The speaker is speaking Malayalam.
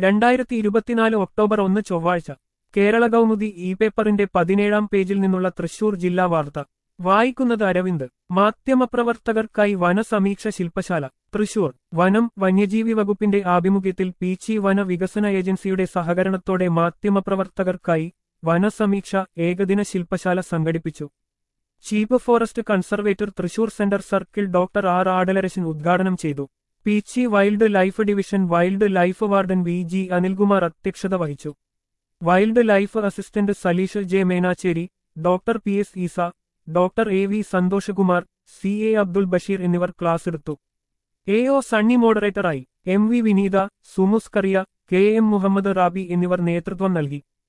രണ്ടായിരത്തി ഇരുപത്തിനാല് ഒക്ടോബർ ഒന്ന് ചൊവ്വാഴ്ച കേരള കൗമുദി ഇ പേപ്പറിന്റെ പതിനേഴാം പേജിൽ നിന്നുള്ള തൃശൂർ ജില്ലാ വാർത്ത വായിക്കുന്നത് അരവിന്ദ് മാധ്യമപ്രവർത്തകർക്കായി വനസമീക്ഷ ശില്പശാല തൃശൂർ വനം വന്യജീവി വകുപ്പിന്റെ ആഭിമുഖ്യത്തിൽ പീച്ചി വന വികസന ഏജൻസിയുടെ സഹകരണത്തോടെ മാധ്യമപ്രവർത്തകർക്കായി വനസമീക്ഷ ഏകദിന ശില്പശാല സംഘടിപ്പിച്ചു chief forest conservator Thrissur centre circle doctor R Adalarasan ഉദ്ഘാടനം ചെയ്തു Peechi wildlife division wildlife warden V G Anilkumar അധ്യക്ഷത വഹിച്ചു wildlife assistant Saleesh J Menachery doctor P S Eesa doctor A V Santhoshkumar C A Abdul Basheer എന്നിവർ ക്ലാസ് എടുത്തു എ ഒ സണ്ണി മോഡറേറ്ററായി M V Vineetha Sumus Kuriya K M Muhammad rabi എന്നിവർ നേതൃത്വം നൽകി